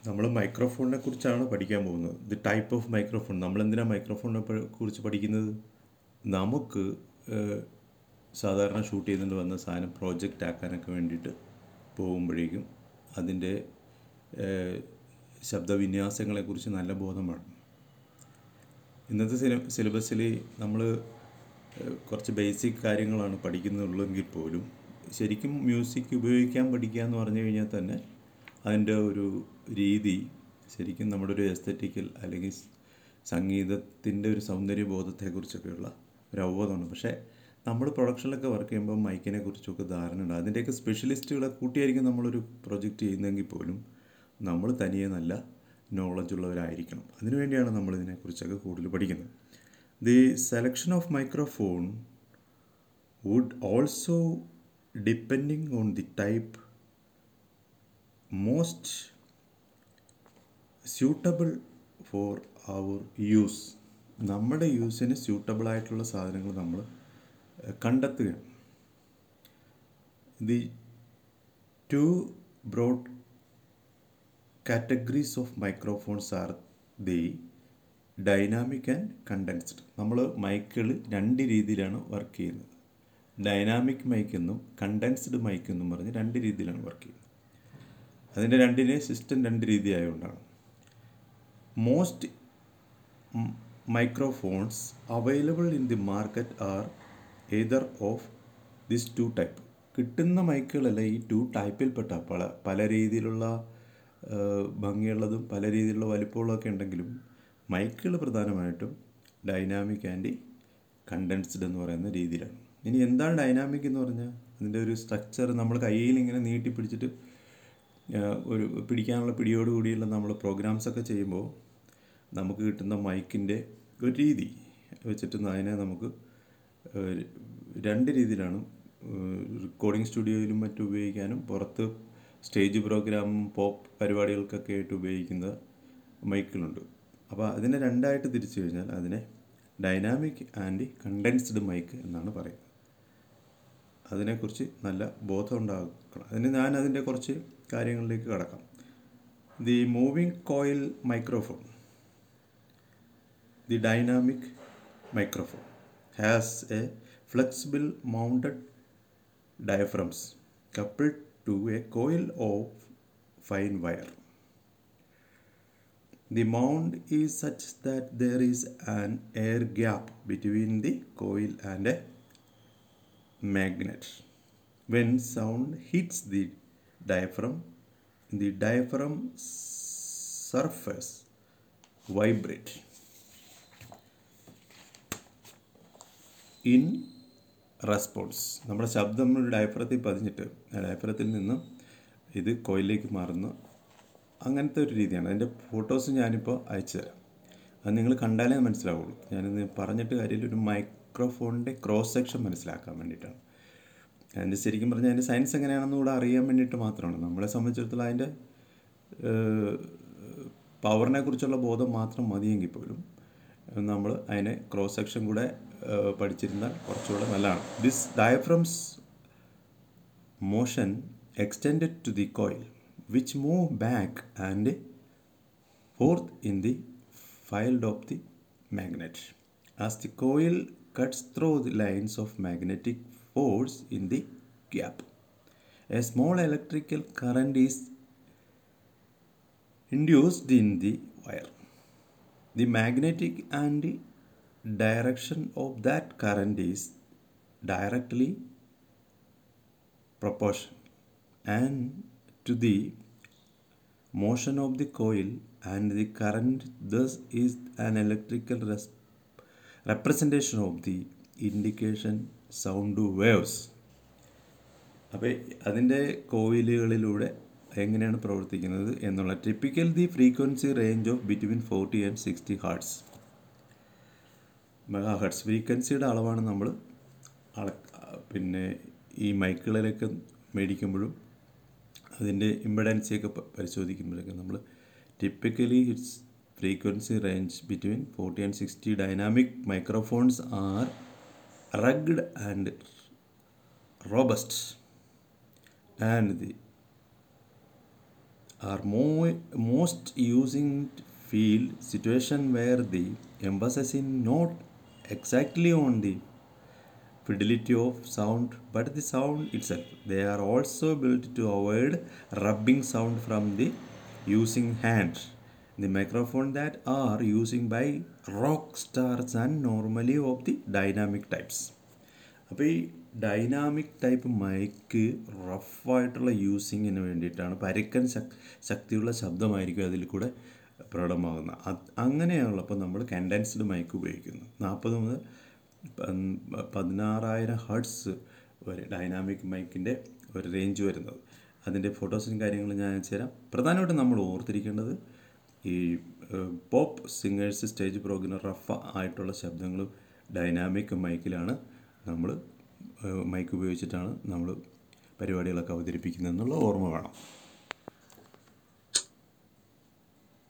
നമ്മൾ മൈക്രോഫോണിനെ കുറിച്ചാണ് പഠിക്കാൻ പോകുന്നത് ദി ടൈപ്പ് ഓഫ് മൈക്രോഫോൺ നമ്മൾ എന്തിനാണ് മൈക്രോഫോണിനെ പ- കുറിച്ച് പഠിക്കുന്നത് നമുക്ക് ഏഹ്, സാധാരണ ഷൂട്ട് ചെയ്തുകൊണ്ട് വന്ന സാധനം പ്രോജക്റ്റ് ആക്കാനൊക്കെ വേണ്ടിയിട്ട് പോകുമ്പോഴേക്കും അതിൻ്റെ ഏഹ്, ശബ്ദവിന്യാസങ്ങളെക്കുറിച്ച് നല്ല ബോധം വേണം ഇന്നത്തെ സില സിലബസിൽ നമ്മൾ കുറച്ച് ബേസിക് കാര്യങ്ങളാണ് പഠിക്കുന്നുള്ളെങ്കിൽ പോലും ശരിക്കും മ്യൂസിക് ഉപയോഗിക്കാൻ പഠിക്കുക എന്ന് പറഞ്ഞു കഴിഞ്ഞാൽ തന്നെ അതിൻ്റെ ഒരു രീതി ശരിക്കും നമ്മുടെ ഒരു എസ്തറ്റിക്കൽ അല്ലെങ്കിൽ സ് സംഗീതത്തിൻ്റെ ഒരു സൗന്ദര്യബോധത്തെക്കുറിച്ചൊക്കെയുള്ള ഒരു അവബോധമാണ് പക്ഷേ നമ്മൾ പ്രൊഡക്ഷനിലൊക്കെ വർക്ക് ചെയ്യുമ്പോൾ മൈക്കിനെ കുറിച്ചൊക്കെ ധാരണയുണ്ട് അതിൻ്റെയൊക്കെ സ്പെഷ്യലിസ്റ്റുകളെ കൂട്ടിയായിരിക്കും നമ്മളൊരു പ്രൊജക്റ്റ് ചെയ്യുന്നതെങ്കിൽ പോലും നമ്മൾ തനിയെ നല്ല നോളജ് ഉള്ളവരായിരിക്കണം അതിനുവേണ്ടിയാണ് നമ്മൾ ഇതിനെക്കുറിച്ചൊക്കെ കൂടുതൽ പഠിക്കുന്നത് the selection of microphone would also depending on the type most suitable for our use നമ്മുടെ യൂസിന് സ്യൂട്ടബിൾ ആയിട്ടുള്ള സാധനങ്ങൾ നമ്മൾ കണ്ടെത്തുകയാണ് the two broad categories of microphones are the dynamic and condensed നമ്മൾ മൈക്കുകൾ രണ്ട് രീതിയിലാണ് വർക്ക് ചെയ്യുന്നത് ഡൈനാമിക് മൈക്ക് എന്നും കണ്ടൻസ്ഡ് മൈക്ക് എന്നും പറഞ്ഞ് രണ്ട് രീതിയിലാണ് വർക്ക് ചെയ്യുന്നത് അതിൻ്റെ രണ്ടിനെ സിസ്റ്റം രണ്ട് രീതി ആയതുകൊണ്ടാണ് most microphones available in the market are either of this two type കിട്ടുന്ന മൈക്കുകളെല്ലാം ഈ ടു ടൈപ്പിൽപ്പെട്ട പല പല രീതിയിലുള്ള ആ, ഭംഗിയുള്ളതും പല രീതിയിലുള്ള വലിപ്പമുള്ളതൊക്കെ ഉണ്ടെങ്കിലും മൈക്കുകൾ പ്രധാനമായിട്ടും ഡൈനാമിക് ആൻഡ് കണ്ടൻസ്ഡ് എന്ന് പറയുന്ന രീതിയിലാണ് ഇനി എന്താണ് ഡൈനാമിക് എന്ന് പറഞ്ഞാൽ അതിൻ്റെ ഒരു സ്ട്രക്ചർ നമ്മൾ കയ്യിൽ ഇങ്ങനെ നീട്ടി പിടിച്ചിട്ട് ആ, ഒരു പിടിക്കാനുള്ള പിടിയോട് കൂടിയുള്ള നമ്മൾ പ്രോഗ്രാംസ് ഒക്കെ ചെയ്യുമ്പോൾ നമുക്ക് കിട്ടുന്ന മൈക്കിൻ്റെ ഒരു രീതി വെച്ചിട്ട് അതിനെ നമുക്ക് ഏഹ്, രണ്ട് രീതിയിലാണ് റെക്കോർഡിംഗ് സ്റ്റുഡിയോയിലും മറ്റും ഉപയോഗിക്കാനും പുറത്ത് സ്റ്റേജ് പ്രോഗ്രാമും പോപ്പ് പരിപാടികൾക്കൊക്കെ ആയിട്ട് ഉപയോഗിക്കുന്ന മൈക്കുകളുണ്ട് അപ്പോൾ അതിനെ രണ്ടായിട്ട് തിരിച്ചു കഴിഞ്ഞാൽ അതിനെ ഡൈനാമിക് ആൻഡ് കണ്ടൻസ്ഡ് മൈക്ക് എന്നാണ് പറയുന്നത് അതിനെക്കുറിച്ച് നല്ല ബോധം ഉണ്ടാക്കണം അതിന് ഞാൻ അതിൻ്റെ കുറച്ച് കാര്യങ്ങളിലേക്ക് കടക്കാം the moving coil microphone the dynamic microphone has a flexible mounted diaphragms coupled to a coil of fine wire. The mount is such that there is an air gap between the coil and a magnet. When sound hits the diaphragm, the diaphragm surface vibrate. In response നമ്മുടെ ശബ്ദം ഒരു ഡയഫ്രത്തിൽ പതിഞ്ഞിട്ട് ആ ഡയഫ്രത്തിൽ നിന്ന് ഇത് കോയിലേക്ക് മാറുന്ന അങ്ങനത്തെ ഒരു രീതിയാണ് അതിൻ്റെ ഫോട്ടോസ് ഞാനിപ്പോൾ അയച്ചു തരാം അത് നിങ്ങൾ കണ്ടാലേ മനസ്സിലാവുള്ളൂ ഞാനിന്ന് പറഞ്ഞിട്ട് കാര്യമില്ല ഒരു മൈക്രോഫോണിൻ്റെ ക്രോസ് സെക്ഷൻ മനസ്സിലാക്കാൻ വേണ്ടിയിട്ടാണ് അതിൻ്റെ ശരിക്കും പറഞ്ഞാൽ അതിൻ്റെ സയൻസ് എങ്ങനെയാണെന്ന് കൂടെ അറിയാൻ വേണ്ടിയിട്ട് മാത്രമാണ് നമ്മളെ സംബന്ധിച്ചിടത്തോളം അതിൻ്റെ പവറിനെ കുറിച്ചുള്ള ബോധം മാത്രം മതിയെങ്കിൽ പോലും നമ്മൾ അതിനെ ക്രോസ് സെക്ഷൻ കൂടെ ഏഹ്, പഠിച്ചിരുന്നാൽ കുറച്ചുകൂടെ നല്ലതാണ് this diaphragms motion extended to the coil, which move back and forth in the field of the magnet. As the coil cuts through the lines of magnetic force in the gap, a small electrical current is induced in the wire. The magnetic and direction of that current is directly proportion and to the motion of the coil and the current thus is an electrical res- representation of the indication sound waves അപ്പോൾ അതിൻ്റെ കോയിലുകളിലൂടെ എങ്ങനെയാണ് പ്രവർത്തിക്കുന്നത് എന്നുള്ള typical the frequency range of between forty and sixty hertz mega hertz ഫ്രീക്വൻസിയുടെ അളവാണ് നമ്മൾ അള പിന്നെ ഈ മൈക്കുകളിലൊക്കെ മേടിക്കുമ്പോഴും അതിൻ്റെ ഇമ്പഡൻസിയൊക്കെ പ- പരിശോധിക്കുമ്പോഴൊക്കെ നമ്മൾ typically it's frequency range between forty and sixty dynamic microphones are rugged and robust and the are more, most using field situation where the emphasis is not exactly on the fidelity of sound but the sound itself. They are also built to avoid rubbing sound from the using hand. The microphone that are using by rock stars and normally of the dynamic types. അപ്പോൾ ഈ dynamic type mic റഫായിട്ടുള്ള യൂസിങ്ങിന് വേണ്ടിയിട്ടാണ് പരുക്കൻ ശക് ശക്തിയുള്ള ശബ്ദമായിരിക്കും അതിൽ കൂടെ പ്രകടമാകുന്നത് അത് അങ്ങനെയുള്ളപ്പോൾ നമ്മൾ കണ്ടൻസ്ഡ് മൈക്ക് ഉപയോഗിക്കുന്നു നാൽപ്പത് മുതൽ പ- പതിനാറായിരം ഹർട്സ് വരെ ഡൈനാമിക് മൈക്കിൻ്റെ ഒരു റേഞ്ച് വരുന്നത് അതിൻ്റെ ഫോട്ടോസും കാര്യങ്ങളും ഞാൻ അയച്ചു തരാം പ്രധാനമായിട്ടും നമ്മൾ ഓർത്തിരിക്കേണ്ടത് ഈ pop singers stage programme rough ആയിട്ടുള്ള ശബ്ദങ്ങളും ഡൈനാമിക് മൈക്കിലാണ് നമ്മൾ മൈക്ക് ഉപയോഗിച്ചിട്ടാണ് നമ്മൾ പരിപാടികളൊക്കെ അവതരിപ്പിക്കുന്നത് എന്നുള്ള ഓർമ്മ വേണം